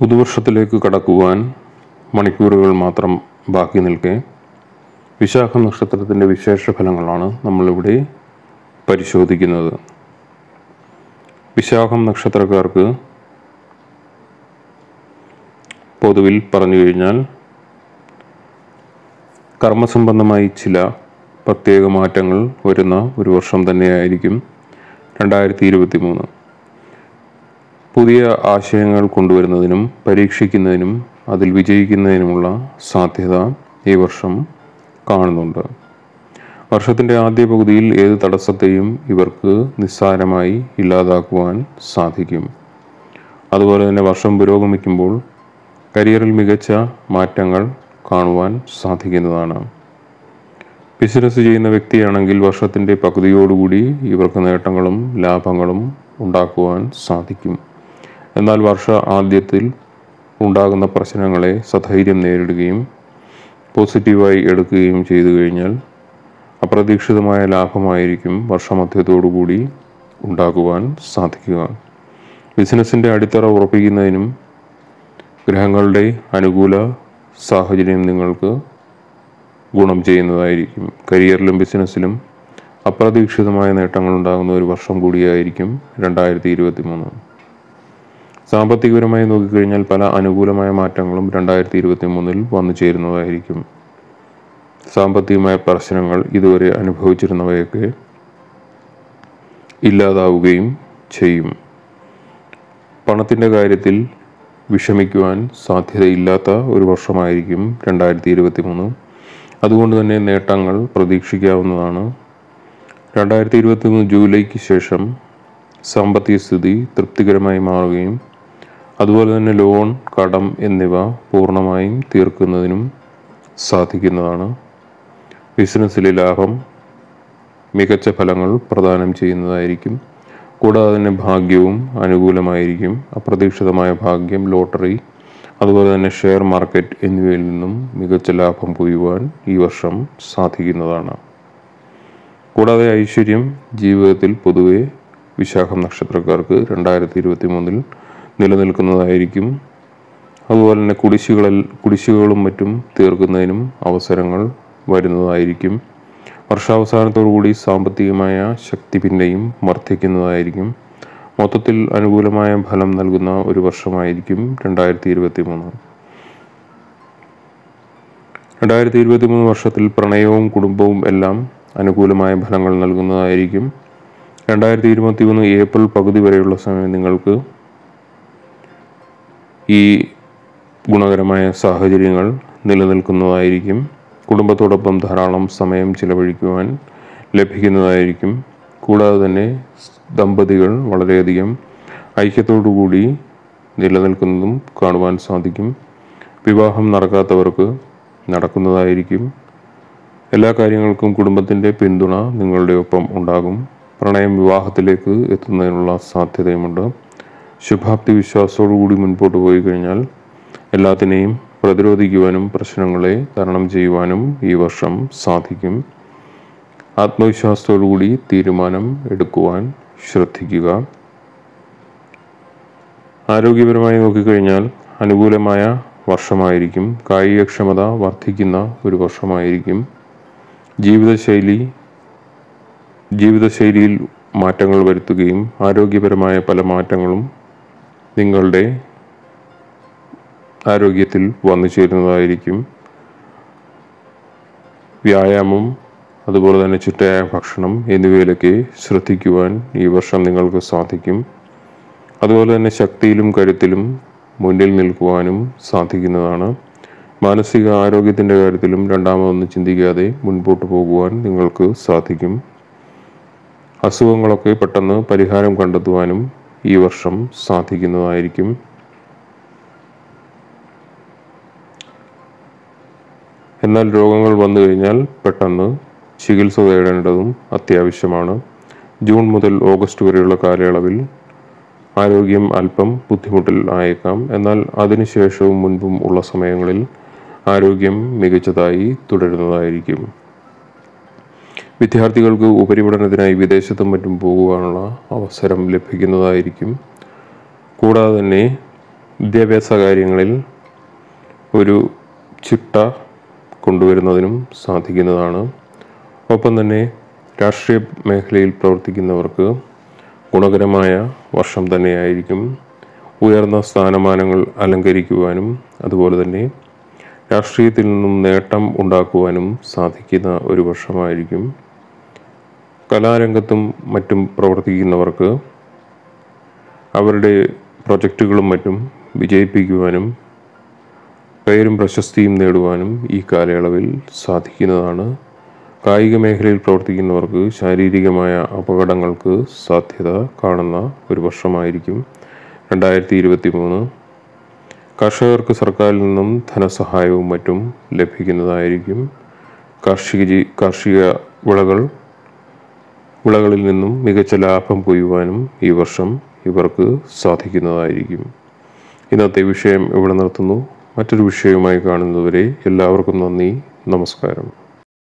പുതുവർഷത്തിലേക്ക് കടക്കുവാൻ മണിക്കൂറുകൾ മാത്രം ബാക്കി നിൽക്കെ വിശാഖ നക്ഷത്രത്തിൻ്റെ വിശേഷ ഫലങ്ങളാണ് നമ്മളിവിടെ പരിശോധിക്കുന്നത് വിശാഖം നക്ഷത്രക്കാർക്ക് പൊതുവിൽ പറഞ്ഞു കഴിഞ്ഞാൽ കർമ്മസംബന്ധമായി ചില പ്രത്യേക മാറ്റങ്ങൾ വരുന്ന ഒരു വർഷം തന്നെയായിരിക്കും രണ്ടായിരത്തി ഇരുപത്തി മൂന്ന് പുതിയ ആശയങ്ങൾ കൊണ്ടുവരുന്നതിനും പരീക്ഷിക്കുന്നതിനും അതിൽ വിജയിക്കുന്നതിനുമുള്ള സാധ്യത ഈ വർഷം കാണുന്നുണ്ട് വർഷത്തിൻ്റെ ആദ്യ പകുതിയിൽ ഏത് തടസ്സത്തെയും ഇവർക്ക് നിസ്സാരമായി ഇല്ലാതാക്കുവാൻ സാധിക്കും അതുപോലെ തന്നെ വർഷം പുരോഗമിക്കുമ്പോൾ കരിയറിൽ മികച്ച മാറ്റങ്ങൾ കാണുവാൻ സാധിക്കുന്നതാണ് ബിസിനസ് ചെയ്യുന്ന വ്യക്തിയാണെങ്കിൽ വർഷത്തിൻ്റെ പകുതിയോടുകൂടി ഇവർക്ക് നേട്ടങ്ങളും ലാഭങ്ങളും ഉണ്ടാക്കുവാൻ സാധിക്കും എന്നാൽ വർഷ ആദ്യത്തിൽ ഉണ്ടാകുന്ന പ്രശ്നങ്ങളെ സധൈര്യം നേരിടുകയും പോസിറ്റീവായി എടുക്കുകയും ചെയ്തു കഴിഞ്ഞാൽ അപ്രതീക്ഷിതമായ ലാഭമായിരിക്കും വർഷമധ്യത്തോടുകൂടി ഉണ്ടാകുവാൻ സാധിക്കുക ബിസിനസ്സിൻ്റെ അടിത്തറ ഉറപ്പിക്കുന്നതിനും ഗ്രഹങ്ങളുടെ അനുകൂല സാഹചര്യം നിങ്ങൾക്ക് ഗുണം ചെയ്യുന്നതായിരിക്കും കരിയറിലും ബിസിനസ്സിലും അപ്രതീക്ഷിതമായ നേട്ടങ്ങൾ ഉണ്ടാകുന്ന ഒരു വർഷം കൂടിയായിരിക്കും രണ്ടായിരത്തി ഇരുപത്തി മൂന്ന് സാമ്പത്തികപരമായി നോക്കിക്കഴിഞ്ഞാൽ പല അനുകൂലമായ മാറ്റങ്ങളും രണ്ടായിരത്തി ഇരുപത്തി മൂന്നിൽ വന്നു ചേരുന്നതായിരിക്കും സാമ്പത്തികമായ പ്രശ്നങ്ങൾ ഇതുവരെ അനുഭവിച്ചിരുന്നവയൊക്കെ ഇല്ലാതാവുകയും ചെയ്യും പണത്തിൻ്റെ കാര്യത്തിൽ വിഷമിക്കുവാൻ സാധ്യതയില്ലാത്ത ഒരു വർഷമായിരിക്കും രണ്ടായിരത്തി ഇരുപത്തി മൂന്ന് അതുകൊണ്ട് തന്നെ നേട്ടങ്ങൾ പ്രതീക്ഷിക്കാവുന്നതാണ് രണ്ടായിരത്തി ഇരുപത്തി മൂന്ന് ജൂലൈക്ക് ശേഷം സാമ്പത്തിക സ്ഥിതി തൃപ്തികരമായി മാറുകയും അതുപോലെ തന്നെ ലോൺ കടം എന്നിവ പൂർണ്ണമായും തീർക്കുന്നതിനും സാധിക്കുന്നതാണ് ബിസിനസ്സിലെ ലാഭം മികച്ച ഫലങ്ങൾ പ്രദാനം ചെയ്യുന്നതായിരിക്കും കൂടാതെ തന്നെ ഭാഗ്യവും അനുകൂലമായിരിക്കും അപ്രതീക്ഷിതമായ ഭാഗ്യം ലോട്ടറി അതുപോലെ തന്നെ ഷെയർ മാർക്കറ്റ് എന്നിവയിൽ നിന്നും മികച്ച ലാഭം കൊയ്യുവാൻ ഈ വർഷം സാധിക്കുന്നതാണ് കൂടാതെ ഐശ്വര്യം ജീവിതത്തിൽ പൊതുവെ വിശാഖം നക്ഷത്രക്കാർക്ക് രണ്ടായിരത്തി ഇരുപത്തി മൂന്നിൽ നിലനിൽക്കുന്നതായിരിക്കും അതുപോലെ തന്നെ കുടിശ്ശികളിൽ കുടിശ്ശികകളും മറ്റും തീർക്കുന്നതിനും അവസരങ്ങൾ വരുന്നതായിരിക്കും വർഷാവസാനത്തോടുകൂടി സാമ്പത്തികമായ ശക്തി പിന്നെയും വർദ്ധിക്കുന്നതായിരിക്കും മൊത്തത്തിൽ അനുകൂലമായ ഫലം നൽകുന്ന ഒരു വർഷമായിരിക്കും രണ്ടായിരത്തി ഇരുപത്തി മൂന്ന് രണ്ടായിരത്തി ഇരുപത്തി മൂന്ന് വർഷത്തിൽ പ്രണയവും കുടുംബവും എല്ലാം അനുകൂലമായ ഫലങ്ങൾ നൽകുന്നതായിരിക്കും രണ്ടായിരത്തി ഇരുപത്തി മൂന്ന് ഏപ്രിൽ പകുതി വരെയുള്ള സമയം നിങ്ങൾക്ക് ഈ ഗുണകരമായ സാഹചര്യങ്ങൾ നിലനിൽക്കുന്നതായിരിക്കും കുടുംബത്തോടൊപ്പം ധാരാളം സമയം ചിലവഴിക്കുവാൻ ലഭിക്കുന്നതായിരിക്കും കൂടാതെ തന്നെ ദമ്പതികൾ വളരെയധികം ഐക്യത്തോടുകൂടി നിലനിൽക്കുന്നതും കാണുവാൻ സാധിക്കും വിവാഹം നടക്കാത്തവർക്ക് നടക്കുന്നതായിരിക്കും എല്ലാ കാര്യങ്ങൾക്കും കുടുംബത്തിൻ്റെ പിന്തുണ നിങ്ങളുടെ ഒപ്പം ഉണ്ടാകും പ്രണയം വിവാഹത്തിലേക്ക് എത്തുന്നതിനുള്ള സാധ്യതയുമുണ്ട് ശുഭാപ്തി വിശ്വാസത്തോടുകൂടി മുൻപോട്ട് പോയി കഴിഞ്ഞാൽ എല്ലാത്തിനെയും പ്രതിരോധിക്കുവാനും പ്രശ്നങ്ങളെ തരണം ചെയ്യുവാനും ഈ വർഷം സാധിക്കും ആത്മവിശ്വാസത്തോടുകൂടി തീരുമാനം എടുക്കുവാൻ ശ്രദ്ധിക്കുക ആരോഗ്യപരമായി നോക്കിക്കഴിഞ്ഞാൽ അനുകൂലമായ വർഷമായിരിക്കും കായികക്ഷമത വർദ്ധിക്കുന്ന ഒരു വർഷമായിരിക്കും ജീവിതശൈലി ജീവിതശൈലിയിൽ മാറ്റങ്ങൾ വരുത്തുകയും ആരോഗ്യപരമായ പല മാറ്റങ്ങളും നിങ്ങളുടെ ആരോഗ്യത്തിൽ വന്നു ചേരുന്നതായിരിക്കും വ്യായാമം അതുപോലെ തന്നെ ചിട്ടയായ ഭക്ഷണം എന്നിവയിലൊക്കെ ശ്രദ്ധിക്കുവാൻ ഈ വർഷം നിങ്ങൾക്ക് സാധിക്കും അതുപോലെ തന്നെ ശക്തിയിലും കരുത്തിലും മുന്നിൽ നിൽക്കുവാനും സാധിക്കുന്നതാണ് മാനസിക ആരോഗ്യത്തിൻ്റെ കാര്യത്തിലും രണ്ടാമതൊന്നും ചിന്തിക്കാതെ മുൻപോട്ട് പോകുവാൻ നിങ്ങൾക്ക് സാധിക്കും അസുഖങ്ങളൊക്കെ പെട്ടെന്ന് പരിഹാരം കണ്ടെത്തുവാനും ഈ വർഷം സാധിക്കുന്നതായിരിക്കും എന്നാൽ രോഗങ്ങൾ വന്നു കഴിഞ്ഞാൽ പെട്ടെന്ന് ചികിത്സ തേടേണ്ടതും അത്യാവശ്യമാണ് ജൂൺ മുതൽ ഓഗസ്റ്റ് വരെയുള്ള കാലയളവിൽ ആരോഗ്യം അല്പം ബുദ്ധിമുട്ടിൽ ആയേക്കാം എന്നാൽ അതിനുശേഷവും മുൻപും ഉള്ള സമയങ്ങളിൽ ആരോഗ്യം മികച്ചതായി തുടരുന്നതായിരിക്കും വിദ്യാർത്ഥികൾക്ക് ഉപരിപഠനത്തിനായി വിദേശത്തും മറ്റും പോകുവാനുള്ള അവസരം ലഭിക്കുന്നതായിരിക്കും കൂടാതെ തന്നെ വിദ്യാഭ്യാസ കാര്യങ്ങളിൽ ഒരു ചിട്ട കൊണ്ടുവരുന്നതിനും സാധിക്കുന്നതാണ് ഒപ്പം തന്നെ രാഷ്ട്രീയ മേഖലയിൽ പ്രവർത്തിക്കുന്നവർക്ക് ഗുണകരമായ വർഷം തന്നെയായിരിക്കും ഉയർന്ന സ്ഥാനമാനങ്ങൾ അലങ്കരിക്കുവാനും അതുപോലെ തന്നെ രാഷ്ട്രീയത്തിൽ നിന്നും നേട്ടം ഉണ്ടാക്കുവാനും സാധിക്കുന്ന ഒരു വർഷമായിരിക്കും കലാരംഗത്തും മറ്റും പ്രവർത്തിക്കുന്നവർക്ക് അവരുടെ പ്രൊജക്റ്റുകളും മറ്റും വിജയിപ്പിക്കുവാനും പേരും പ്രശസ്തിയും നേടുവാനും ഈ കാലയളവിൽ സാധിക്കുന്നതാണ് കായിക മേഖലയിൽ പ്രവർത്തിക്കുന്നവർക്ക് ശാരീരികമായ അപകടങ്ങൾക്ക് സാധ്യത കാണുന്ന ഒരു വർഷമായിരിക്കും രണ്ടായിരത്തി ഇരുപത്തി മൂന്ന് കർഷകർക്ക് സർക്കാരിൽ നിന്നും ധനസഹായവും മറ്റും ലഭിക്കുന്നതായിരിക്കും കാർഷിക ജീ കാർഷിക വിളകൾ വിളകളിൽ നിന്നും മികച്ച ലാഭം കൊയ്യുവാനും ഈ വർഷം ഇവർക്ക് സാധിക്കുന്നതായിരിക്കും ഇന്നത്തെ വിഷയം ഇവിടെ നിർത്തുന്നു മറ്റൊരു വിഷയവുമായി കാണുന്നതുവരെ എല്ലാവർക്കും നന്ദി നമസ്കാരം